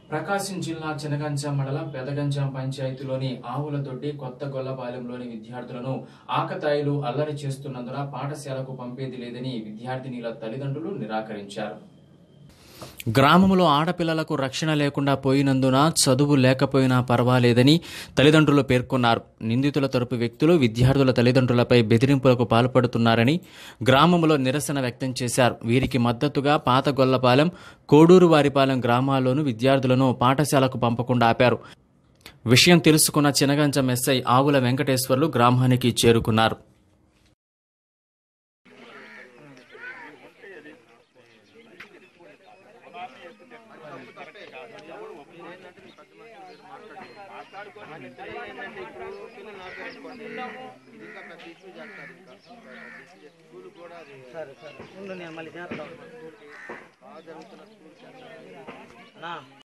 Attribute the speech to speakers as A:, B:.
A: ప్రకాశం జిల్లా చినగంజాం మండలం పెదగంజాం పంచాయతీలోని ఆవులదొడ్డి కొత్త గొల్లపాలెంలోని విద్యార్థులను ఆకతాయిలు అల్లరి చేస్తున్నందున పాఠశాలకు పంపేది లేదని విద్యార్థినిల తల్లిదండ్రులు నిరాకరించారు గ్రామంలో ఆడపిల్లలకు రక్షణ లేకుండా పోయినందున చదువు లేకపోయినా పర్వాలేదని తల్లిదండ్రులు పేర్కొన్నారు నిందితుల తరపు వ్యక్తులు విద్యార్థుల తల్లిదండ్రులపై బెదిరింపులకు పాల్పడుతున్నారని గ్రామంలో నిరసన వ్యక్తం చేశారు వీరికి మద్దతుగా పాత గొల్లపాలెం కోడూరు వారిపాలెం గ్రామాల్లోనూ విద్యార్థులను పాఠశాలకు పంపకుండా ఆపారు విషయం తెలుసుకున్న చినగంచం ఎస్ఐ ఆవుల వెంకటేశ్వర్లు గ్రామానికి చేరుకున్నారు
B: సరే సరే ఉండు నేను మళ్ళీ చేస్తాను నా